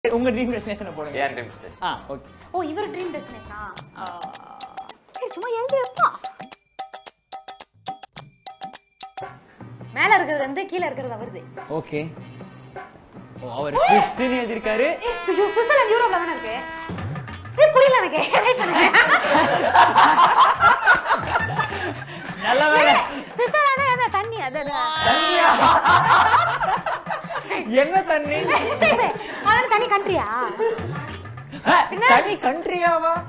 உங்க ட்ரீம் டெஸ்டினேஷனை போடுங்க ஏன் ட்ரீம் ஆ ஓகே ஓ இவர் ட்ரீம் டெஸ்டினேஷனா ஏய் சும்மா எழுதி வைப்பா மேல இருக்கிறது வந்து கீழ இருக்கிறது அவருது ஓகே ஓ அவர் ஸ்விஸ்ன்னு எழுதியிருக்காரு ஏய் சு- சுவிட்சர்லாந்து யூரோப்ல தானே இருக்கு ஏய் புரியல எனக்கு வெயிட் பண்ணுங்க நல்ல வேலை சுவிட்சர்லாந்து என்ன தண்ணி அது அது. என்ன தண்ணி அதான் தனி கண்ட்ரியா ஆ, தனி கண்ட்ரியாவா